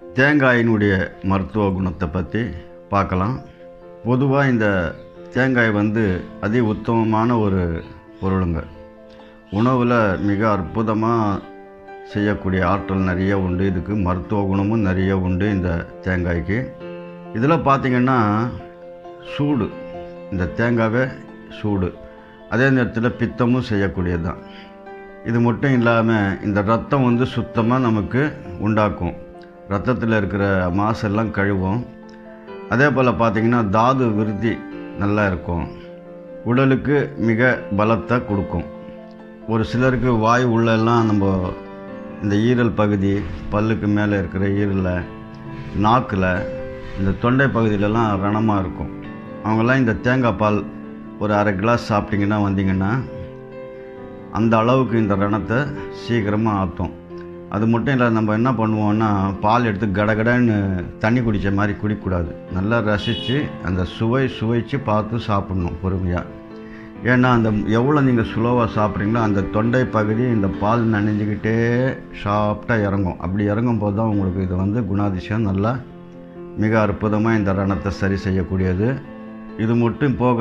தேங்காயினுடைய மருத்துவ குணத்தை பற்றி பார்க்கலாம் பொதுவாக இந்த தேங்காய் வந்து அதி உத்தமமான ஒரு பொருளுங்க உணவில் மிக அற்புதமாக செய்யக்கூடிய ஆற்றல் நிறைய உண்டு இதுக்கு மருத்துவ குணமும் நிறைய உண்டு இந்த தேங்காய்க்கு இதில் பார்த்திங்கன்னா சூடு இந்த தேங்காவே சூடு அதே நேரத்தில் பித்தமும் செய்யக்கூடியது தான் இது மட்டும் இல்லாமல் இந்த ரத்தம் வந்து சுத்தமாக நமக்கு உண்டாக்கும் ரத்தத்தில் இருக்கிற மாசெல்லாம் கழுவும் அதே போல் பார்த்திங்கன்னா தாது விருத்தி நல்லா இருக்கும் உடலுக்கு மிக பலத்தை கொடுக்கும் ஒரு சிலருக்கு வாய் உள்ளெல்லாம் நம்ம இந்த ஈரல் பகுதி பல்லுக்கு மேலே இருக்கிற ஈரலில் நாக்கில் இந்த தொண்டை பகுதியிலலாம் ரணமாக இருக்கும் அவங்கெல்லாம் இந்த தேங்காய் பால் ஒரு அரை கிளாஸ் சாப்பிட்டிங்கன்னா வந்தீங்கன்னா அந்த அளவுக்கு இந்த ரணத்தை சீக்கிரமாக ஆற்றும் அது மட்டும் இல்லை நம்ம என்ன பண்ணுவோம்னா பால் எடுத்து கடகடன்னு தண்ணி குடித்த மாதிரி குடிக்கக்கூடாது நல்லா ரசித்து அந்த சுவை சுவைச்சு பார்த்து சாப்பிட்ணும் பொறுமையாக ஏன்னா அந்த எவ்வளோ நீங்கள் ஸ்லோவாக சாப்பிட்றீங்களோ அந்த தொண்டை பகுதி இந்த பால் நனைஞ்சிக்கிட்டே சாப்பிட்டாக இறங்கும் அப்படி இறங்கும் போது தான் உங்களுக்கு இது வந்து குணாதிசயம் நல்லா மிக அற்புதமாக இந்த ரணத்தை சரி செய்யக்கூடியது இது மட்டும் போக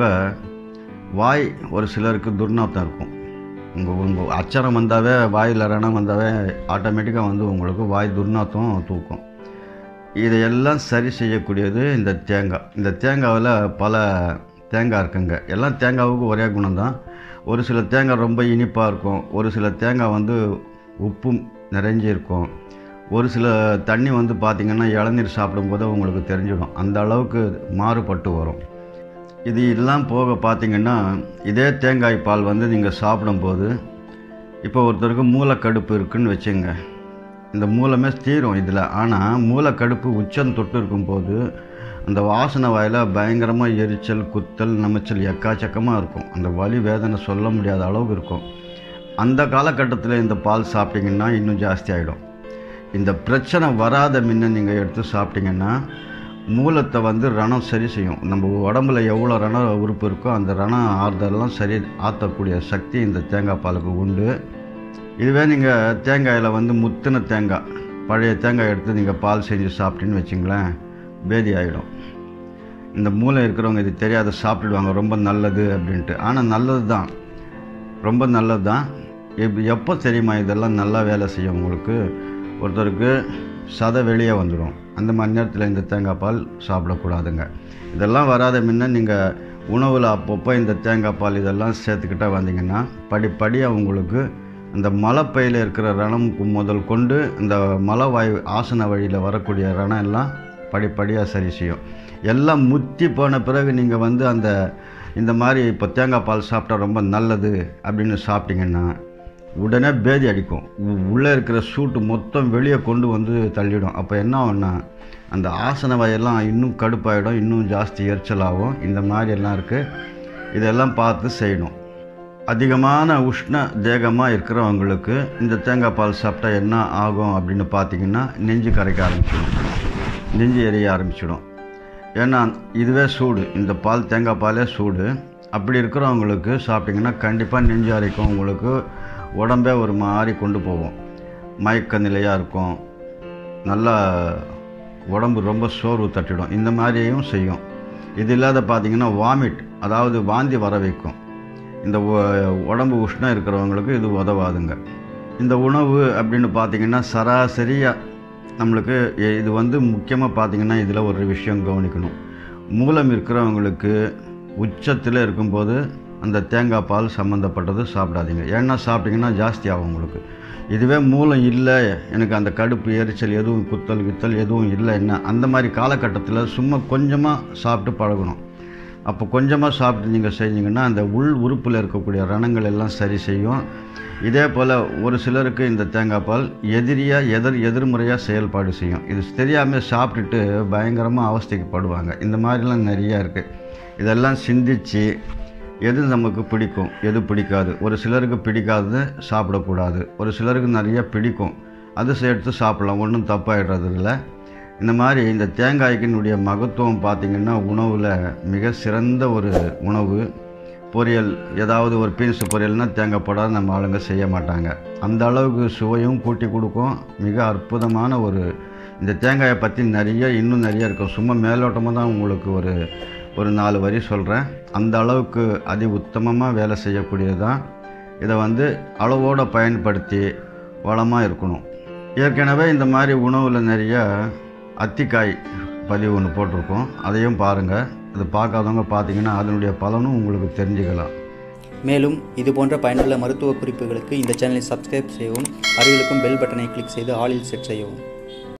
வாய் ஒரு சிலருக்கு துர்நாத்தம் இருக்கும் உங்கள் உங்கள் அச்சரம் வந்தாவே வாயில் ரணம் வந்தாவே ஆட்டோமேட்டிக்காக வந்து உங்களுக்கு வாய் துர்நாத்தம் தூக்கும் இதையெல்லாம் சரி செய்யக்கூடியது இந்த தேங்காய் இந்த தேங்காவில் பல தேங்காய் இருக்குங்க எல்லாம் தேங்காவுக்கு ஒரே குணம் தான் ஒரு சில தேங்காய் ரொம்ப இனிப்பாக இருக்கும் ஒரு சில தேங்காய் வந்து உப்பும் நிறைஞ்சி இருக்கும் ஒரு சில தண்ணி வந்து பார்த்திங்கன்னா இளநீர் சாப்பிடும்போது உங்களுக்கு தெரிஞ்சிடும் அந்த அளவுக்கு மாறுபட்டு வரும் இது எல்லாம் போக பார்த்திங்கன்னா இதே தேங்காய் பால் வந்து நீங்கள் சாப்பிடும்போது இப்போ ஒருத்தருக்கு மூளைக்கடுப்பு இருக்குன்னு வச்சுங்க இந்த மூலமே தீரும் இதில் ஆனால் மூளைக்கடுப்பு உச்சம் தொட்டு இருக்கும்போது அந்த வாசனை வாயில் பயங்கரமாக எரிச்சல் குத்தல் நமைச்சல் எக்காச்சக்கமாக இருக்கும் அந்த வலி வேதனை சொல்ல முடியாத அளவுக்கு இருக்கும் அந்த காலகட்டத்தில் இந்த பால் சாப்பிட்டிங்கன்னா இன்னும் ஜாஸ்தி ஆகிடும் இந்த பிரச்சனை வராத முன்ன நீங்கள் எடுத்து சாப்பிட்டிங்கன்னா மூலத்தை வந்து ரணம் சரி செய்யும் நம்ம உடம்புல எவ்வளோ ரண உறுப்பு இருக்கோ அந்த ரணம் ஆறுதெல்லாம் சரி ஆற்றக்கூடிய சக்தி இந்த தேங்காய் பாலுக்கு உண்டு இதுவே நீங்கள் தேங்காயில் வந்து முத்தின தேங்காய் பழைய தேங்காய் எடுத்து நீங்கள் பால் செஞ்சு சாப்பிட்டீங்கன்னு வச்சிங்களேன் பேதி ஆகிடும் இந்த மூளை இருக்கிறவங்க இது தெரியாத சாப்பிட்டுடுவாங்க ரொம்ப நல்லது அப்படின்ட்டு ஆனால் நல்லது தான் ரொம்ப நல்லது தான் எப் எப்போ தெரியுமா இதெல்லாம் நல்லா வேலை செய்யும் உங்களுக்கு ஒருத்தருக்கு சதை வெளியே வந்துடும் அந்த மாதிரி நேரத்தில் இந்த தேங்காய் பால் சாப்பிடக்கூடாதுங்க இதெல்லாம் வராத முன்ன நீங்கள் உணவில் அப்பப்போ இந்த தேங்காய் பால் இதெல்லாம் சேர்த்துக்கிட்டே வந்தீங்கன்னா படிப்படியாக உங்களுக்கு அந்த மலைப்பையில் இருக்கிற ரணம் முதல் கொண்டு இந்த மலைவாயு ஆசன வழியில் வரக்கூடிய ரணம் எல்லாம் படிப்படியாக சரி செய்யும் எல்லாம் முத்தி போன பிறகு நீங்கள் வந்து அந்த இந்த மாதிரி இப்போ தேங்காய் பால் சாப்பிட்டா ரொம்ப நல்லது அப்படின்னு சாப்பிட்டீங்கன்னா உடனே பேதி அடிக்கும் உள்ளே இருக்கிற சூட்டு மொத்தம் வெளியே கொண்டு வந்து தள்ளிடும் அப்போ என்ன ஆகும்னா அந்த ஆசன வயெல்லாம் இன்னும் கடுப்பாயிடும் இன்னும் ஜாஸ்தி எரிச்சலாகும் இந்த மாதிரி எல்லாம் இருக்குது இதெல்லாம் பார்த்து செய்யணும் அதிகமான உஷ்ண தேகமாக இருக்கிறவங்களுக்கு இந்த தேங்காய் பால் சாப்பிட்டா என்ன ஆகும் அப்படின்னு பார்த்தீங்கன்னா நெஞ்சு கரைக்க ஆரம்பிச்சிடும் நெஞ்சு எரிய ஆரம்பிச்சிடும் ஏன்னா இதுவே சூடு இந்த பால் தேங்காய் பாலே சூடு அப்படி இருக்கிறவங்களுக்கு சாப்பிட்டிங்கன்னா கண்டிப்பாக நெஞ்சு அரைக்கும் உங்களுக்கு உடம்பே ஒரு மாதிரி கொண்டு போகும் மயக்க நிலையாக இருக்கும் நல்லா உடம்பு ரொம்ப சோர்வு தட்டிடும் இந்த மாதிரியும் செய்யும் இது இல்லாத பார்த்திங்கன்னா வாமிட் அதாவது வாந்தி வர வைக்கும் இந்த உடம்பு உஷ்ணம் இருக்கிறவங்களுக்கு இது உதவாதுங்க இந்த உணவு அப்படின்னு பார்த்திங்கன்னா சராசரியாக நம்மளுக்கு இது வந்து முக்கியமாக பார்த்திங்கன்னா இதில் ஒரு விஷயம் கவனிக்கணும் மூலம் இருக்கிறவங்களுக்கு உச்சத்தில் இருக்கும்போது அந்த தேங்காய் பால் சம்மந்தப்பட்டது சாப்பிடாதீங்க ஏன்னா சாப்பிட்டிங்கன்னா ஜாஸ்தி ஆகும் உங்களுக்கு இதுவே மூலம் இல்லை எனக்கு அந்த கடுப்பு எரிச்சல் எதுவும் குத்தல் கித்தல் எதுவும் இல்லை என்ன அந்த மாதிரி காலகட்டத்தில் சும்மா கொஞ்சமாக சாப்பிட்டு பழகணும் அப்போ கொஞ்சமாக சாப்பிட்டு நீங்கள் செஞ்சீங்கன்னா அந்த உள் உறுப்பில் இருக்கக்கூடிய ரணங்கள் எல்லாம் சரி செய்யும் இதே போல் ஒரு சிலருக்கு இந்த தேங்காய் பால் எதிரியாக எதிர் எதிர்முறையாக செயல்பாடு செய்யும் இது தெரியாமல் சாப்பிட்டுட்டு பயங்கரமாக அவஸ்தைக்கப்படுவாங்க இந்த மாதிரிலாம் நிறையா இருக்குது இதெல்லாம் சிந்தித்து எது நமக்கு பிடிக்கும் எது பிடிக்காது ஒரு சிலருக்கு பிடிக்காதது சாப்பிடக்கூடாது ஒரு சிலருக்கு நிறைய பிடிக்கும் அது எடுத்து சாப்பிடலாம் ஒன்றும் தப்பாயிடுறது இல்லை இந்த மாதிரி இந்த தேங்காய்க்கினுடைய மகத்துவம் பார்த்திங்கன்னா உணவில் மிக சிறந்த ஒரு உணவு பொரியல் ஏதாவது ஒரு பீன்ஸ் பொரியல்னால் தேங்காய் போடாத நம்ம ஆளுங்க செய்ய மாட்டாங்க அந்த அளவுக்கு சுவையும் கூட்டி கொடுக்கும் மிக அற்புதமான ஒரு இந்த தேங்காயை பற்றி நிறைய இன்னும் நிறைய இருக்கும் சும்மா மேலோட்டமாக தான் உங்களுக்கு ஒரு ஒரு நாலு வரி சொல்கிறேன் அந்த அளவுக்கு அதி உத்தமமாக வேலை செய்யக்கூடியது தான் இதை வந்து அளவோடு பயன்படுத்தி வளமாக இருக்கணும் ஏற்கனவே இந்த மாதிரி உணவில் நிறைய அத்திக்காய் பதிவு ஒன்று போட்டிருக்கோம் அதையும் பாருங்கள் இது பார்க்காதவங்க பார்த்தீங்கன்னா அதனுடைய பலனும் உங்களுக்கு தெரிஞ்சுக்கலாம் மேலும் இது போன்ற பயனுள்ள மருத்துவ குறிப்புகளுக்கு இந்த சேனலை சப்ஸ்கிரைப் செய்யவும் அருகிலுக்கும் பெல் பட்டனை கிளிக் செய்து ஆலில் செட் செய்யவும்